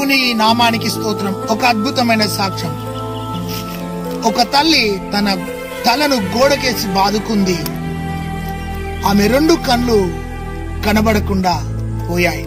దేవుని నామానికి స్తోత్రం ఒక అద్భుతమైన సాక్ష్యం ఒక తల్లి తన తలను గోడకేసి బాదుకుంది ఆమె రెండు కళ్ళు కనబడకుండా పోయాయి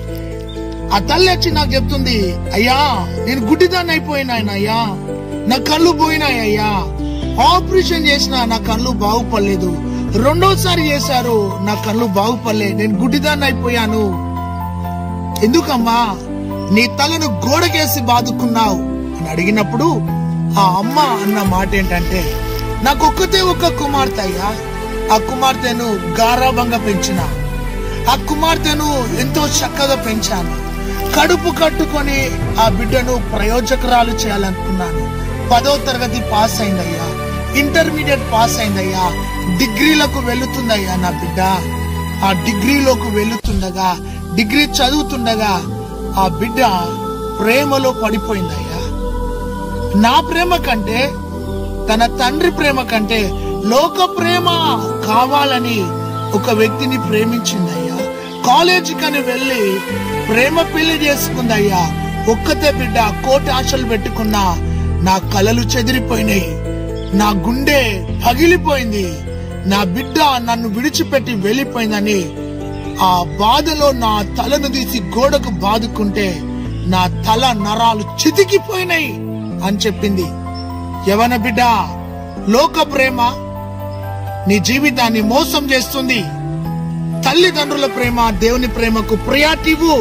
ఆ తల్లి వచ్చి నాకు చెప్తుంది అయ్యా నేను గుడ్డిదాన్ని అయిపోయినా అయ్యా నా కళ్ళు పోయినాయి అయ్యా ఆపరేషన్ చేసిన నా కళ్ళు బాగుపడలేదు రెండోసారి చేశారు నా కళ్ళు బాగుపడలే నేను గుడ్డిదాన్ని అయిపోయాను ఎందుకమ్మా నీ తలను గోడకేసి బాదుకున్నావు అని అడిగినప్పుడు ఆ అమ్మ అన్న మాట ఏంటంటే నాకు ఒక్కతే ఒక్క కుమార్తె అయ్యా ఆ కుమార్తెను గారాభంగా పెంచిన ఆ కుమార్తెను ఎంతో చక్కగా పెంచాను కడుపు కట్టుకొని ఆ బిడ్డను ప్రయోజకురాలు చేయాలనుకున్నాను పదో తరగతి పాస్ అయిందయ్యా ఇంటర్మీడియట్ పాస్ అయిందయ్యా డిగ్రీలకు వెళుతుందయ్యా నా బిడ్డ ఆ డిగ్రీలోకి వెళుతుండగా డిగ్రీ చదువుతుండగా ఆ బిడ్డ ప్రేమలో పడిపోయిందయ్యా నా ప్రేమ కంటే తన తండ్రి ప్రేమ కంటే లోక ప్రేమ కావాలని ఒక వ్యక్తిని ప్రేమించిందయ్యా కాలేజీ కని వెళ్ళి ప్రేమ పెళ్లి చేసుకుందయ్యా ఒక్కతే బిడ్డ కోటి ఆశలు పెట్టుకున్నా నా కలలు చెదిరిపోయినాయి నా గుండె పగిలిపోయింది నా బిడ్డ నన్ను విడిచిపెట్టి వెళ్ళిపోయిందని ఆ బాధలో నా తలను తీసి గోడకు బాదుకుంటే నా తల నరాలు చితికిపోయినాయి అని చెప్పింది యవన బిడ్డ లోక ప్రేమ నీ జీవితాన్ని మోసం చేస్తుంది తల్లిదండ్రుల ప్రేమ దేవుని ప్రేమకు ప్రియాటివు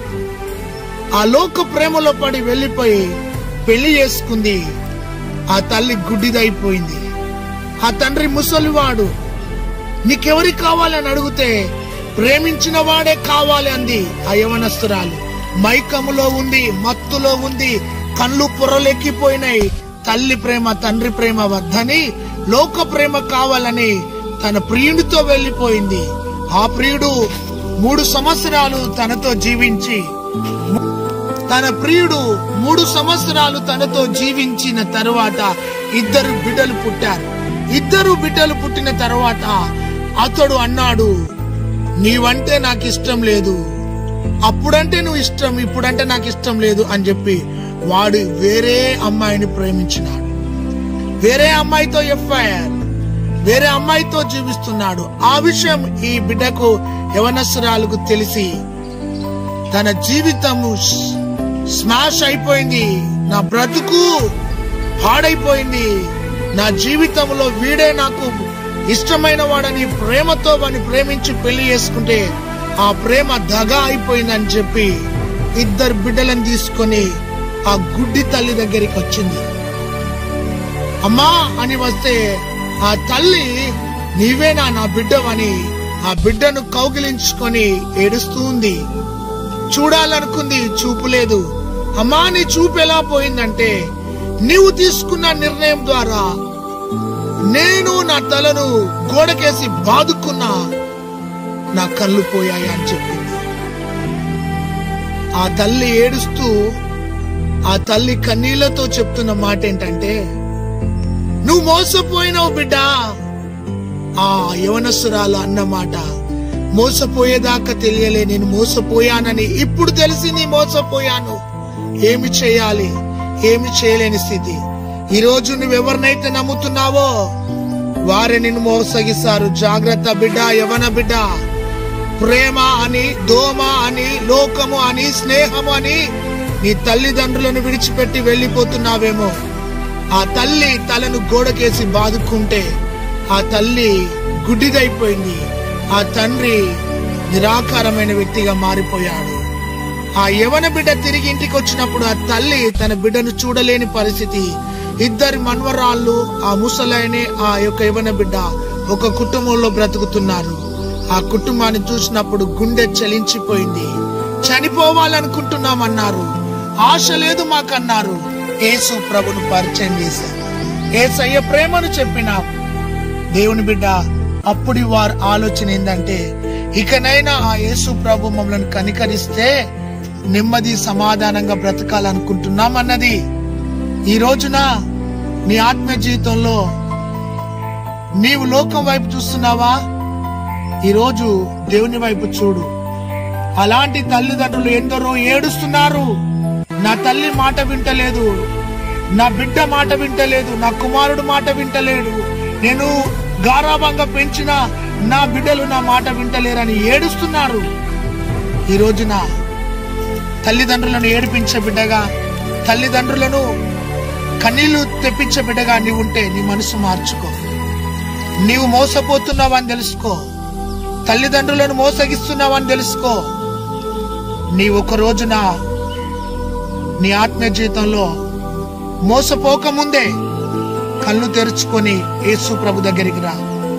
ఆ లోక ప్రేమలో పడి వెళ్ళిపోయి పెళ్లి చేసుకుంది ఆ తల్లి గుడ్డిదైపోయింది ఆ తండ్రి ముసలివాడు నీకెవరికి కావాలని అడిగితే ప్రేమించిన వాడే కావాలి అంది ఆ యవనస్తురాలు మైకములో ఉంది మత్తులో ఉంది కళ్ళు పొరలెక్కిపోయినాయి తల్లి ప్రేమ తండ్రి ప్రేమ వద్దని లోక ప్రేమ కావాలని తన ప్రియుడితో వెళ్లిపోయింది ఆ ప్రియుడు మూడు సంవత్సరాలు తనతో జీవించి తన ప్రియుడు మూడు సంవత్సరాలు తనతో జీవించిన తరువాత ఇద్దరు బిడ్డలు పుట్టారు ఇద్దరు బిడ్డలు పుట్టిన తర్వాత అతడు అన్నాడు నీవంటే నాకు ఇష్టం లేదు అప్పుడంటే నువ్వు ఇష్టం ఇప్పుడంటే నాకు ఇష్టం లేదు అని చెప్పి వాడు వేరే అమ్మాయిని ప్రేమించినాడు వేరే అమ్మాయితో ఎఫ్ఐఆర్ వేరే అమ్మాయితో జీవిస్తున్నాడు ఆ విషయం ఈ బిడ్డకు యవనస్రాలకు తెలిసి తన జీవితము స్- స్మాష్ అయిపోయింది నా బ్రతుకు పాడైపోయింది నా జీవితంలో వీడే నాకు ఇష్టమైన వాడని ప్రేమతో వాడిని ప్రేమించి పెళ్లి చేసుకుంటే ఆ ప్రేమ దగా అయిపోయిందని చెప్పి ఇద్దరు బిడ్డలను తీసుకొని ఆ గుడ్డి తల్లి దగ్గరికి వచ్చింది అమ్మా అని వస్తే ఆ తల్లి నీవేనా నా బిడ్డవని ఆ బిడ్డను కౌగిలించుకొని ఏడుస్తూ ఉంది చూడాలనుకుంది చూపు లేదు అమ్మా నీ చూపు ఎలా పోయిందంటే నీవు తీసుకున్న నిర్ణయం ద్వారా నేను నా తలను గోడకేసి బాదుకున్నా నా కళ్ళు పోయాయి అని చెప్పింది ఆ తల్లి ఏడుస్తూ ఆ తల్లి కన్నీళ్లతో చెప్తున్న మాట ఏంటంటే నువ్వు మోసపోయినావు బిడ్డ ఆ యవనసురాలు అన్నమాట మోసపోయేదాకా తెలియలే నేను మోసపోయానని ఇప్పుడు తెలిసి నీ మోసపోయాను ఏమి చేయాలి ఏమి చేయలేని స్థితి ఈ రోజు నువ్వెవరినైతే నమ్ముతున్నావో వారే నిన్ను మోసగిస్తారు జాగ్రత్త బిడ్డ యవన బిడ్డ ప్రేమ అని దోమ అని లోకము అని స్నేహము అని నీ తల్లిదండ్రులను విడిచిపెట్టి వెళ్ళిపోతున్నావేమో ఆ తల్లి తలను గోడకేసి బాదుకుంటే ఆ తల్లి గుడ్డిదైపోయింది ఆ తండ్రి నిరాకారమైన వ్యక్తిగా మారిపోయాడు ఆ యవన బిడ్డ తిరిగి ఇంటికి వచ్చినప్పుడు ఆ తల్లి తన బిడ్డను చూడలేని పరిస్థితి ఇద్దరి మన్వరాళ్ళు ఆ ముసలైన ఆ యొక్క యవన బిడ్డ ఒక కుటుంబంలో బ్రతుకుతున్నారు ఆ కుటుంబాన్ని చూసినప్పుడు గుండె చలించిపోయింది చనిపోవాలనుకుంటున్నామన్నారు ఆశ లేదు మాకన్నారు యేసు ప్రభును పరిచయం చేశారు ఏసయ్య ప్రేమను చెప్పినాం దేవుని బిడ్డ అప్పుడు వారి ఆలోచన ఏంటంటే ఇకనైనా ఆ యేసు ప్రభు మమ్మల్ని కనికరిస్తే నెమ్మది సమాధానంగా బ్రతకాలనుకుంటున్నాం అన్నది ఈ రోజున నీ ఆత్మ జీవితంలో నీవు లోకం వైపు చూస్తున్నావా ఈ రోజు దేవుని వైపు చూడు అలాంటి తల్లిదండ్రులు ఎందరో ఏడుస్తున్నారు నా తల్లి మాట వింటలేదు నా బిడ్డ మాట వింటలేదు నా కుమారుడు మాట వింటలేడు నేను గారాభంగా పెంచిన నా బిడ్డలు నా మాట వింటలేరని ఏడుస్తున్నారు ఈ రోజున తల్లిదండ్రులను ఏడిపించే బిడ్డగా తల్లిదండ్రులను కన్నీళ్లు తెప్పించే బిడ్డగా నీవు ఉంటే నీ మనసు మార్చుకో నీవు మోసపోతున్నావని తెలుసుకో తల్లిదండ్రులను మోసగిస్తున్నావని తెలుసుకో నీ ఒక రోజున నీ ఆత్మీయ జీవితంలో మోసపోక ముందే కళ్ళు తెరుచుకొని యేసు ప్రభు దగ్గరికి రా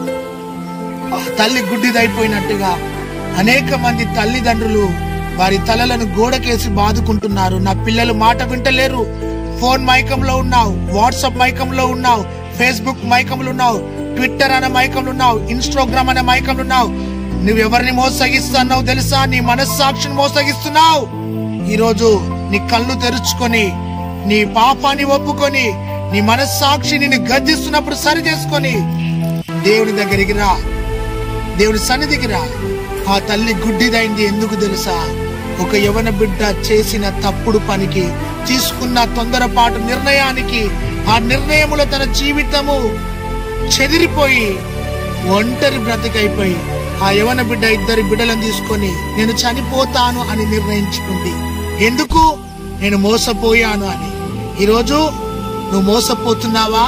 ఆ తల్లి గుడ్డిదైపోయినట్టుగా అనేక మంది తల్లిదండ్రులు వారి తలలను గోడకేసి బాదుకుంటున్నారు నా పిల్లలు మాట వింటలేరు ఫోన్ మైకంలో ఉన్నావు వాట్సాప్ మైకంలో ఉన్నావు ఫేస్బుక్ మైకంలో ఉన్నావు ట్విట్టర్ అనే మైకంలో ఉన్నావు ఇన్స్టాగ్రామ్ అనే మైకంలో ఉన్నావు నువ్వెవరిని మోసగిస్తున్నావు తెలుసా నీ మనస్సాక్షిని మోసగిస్తున్నావు ఈరోజు నీ కళ్ళు తెరుచుకొని నీ పాపాన్ని ఒప్పుకొని నీ మనస్సాక్షి నిన్ను గద్దిస్తున్నప్పుడు సరి చేసుకొని దేవుని దగ్గరికి రా దేవుని సన్నిధికి రా ఆ తల్లి గుడ్డిదైంది ఎందుకు తెలుసా ఒక యవన బిడ్డ చేసిన తప్పుడు పనికి తీసుకున్న తొందరపాటు నిర్ణయానికి ఆ నిర్ణయములో తన జీవితము చెదిరిపోయి ఒంటరి బ్రతికైపోయి ఆ యవన బిడ్డ ఇద్దరి బిడ్డలను తీసుకొని నేను చనిపోతాను అని నిర్ణయించుకుంది ఎందుకు నేను మోసపోయాను అని ఈరోజు నువ్వు మోసపోతున్నావా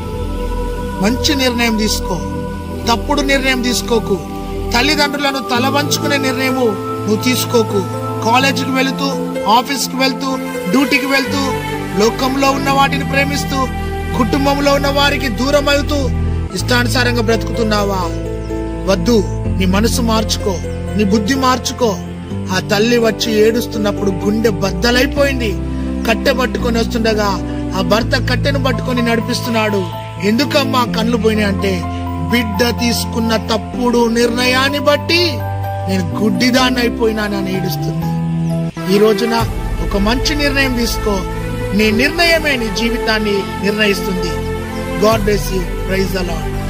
మంచి నిర్ణయం తీసుకో తప్పుడు నిర్ణయం తీసుకోకు తల్లిదండ్రులను తల వంచుకునే నిర్ణయము నువ్వు తీసుకోకు కాలేజీకి వెళుతూ ఆఫీస్కి వెళ్తూ డ్యూటీకి వెళ్తూ లోకంలో ఉన్న వాటిని ప్రేమిస్తూ కుటుంబంలో ఉన్న వారికి దూరం అవుతూ ఇష్టానుసారంగా బ్రతుకుతున్నావా వద్దు నీ మనసు మార్చుకో నీ బుద్ధి మార్చుకో ఆ తల్లి వచ్చి ఏడుస్తున్నప్పుడు గుండె బద్దలైపోయింది కట్టె పట్టుకొని వస్తుండగా ఆ భర్త కట్టెను పట్టుకొని నడిపిస్తున్నాడు ఎందుకమ్మా కళ్ళు పోయినాయి అంటే బిడ్డ తీసుకున్న తప్పుడు నిర్ణయాన్ని బట్టి నేను గుడ్డిదాన్ని అయిపోయినానని ఏడుస్తుంది ఈ రోజున ఒక మంచి నిర్ణయం తీసుకో నీ నిర్ణయమే నీ జీవితాన్ని నిర్ణయిస్తుంది గాడ్ బ్లెస్ యూ ప్రైజ్ అలాడ్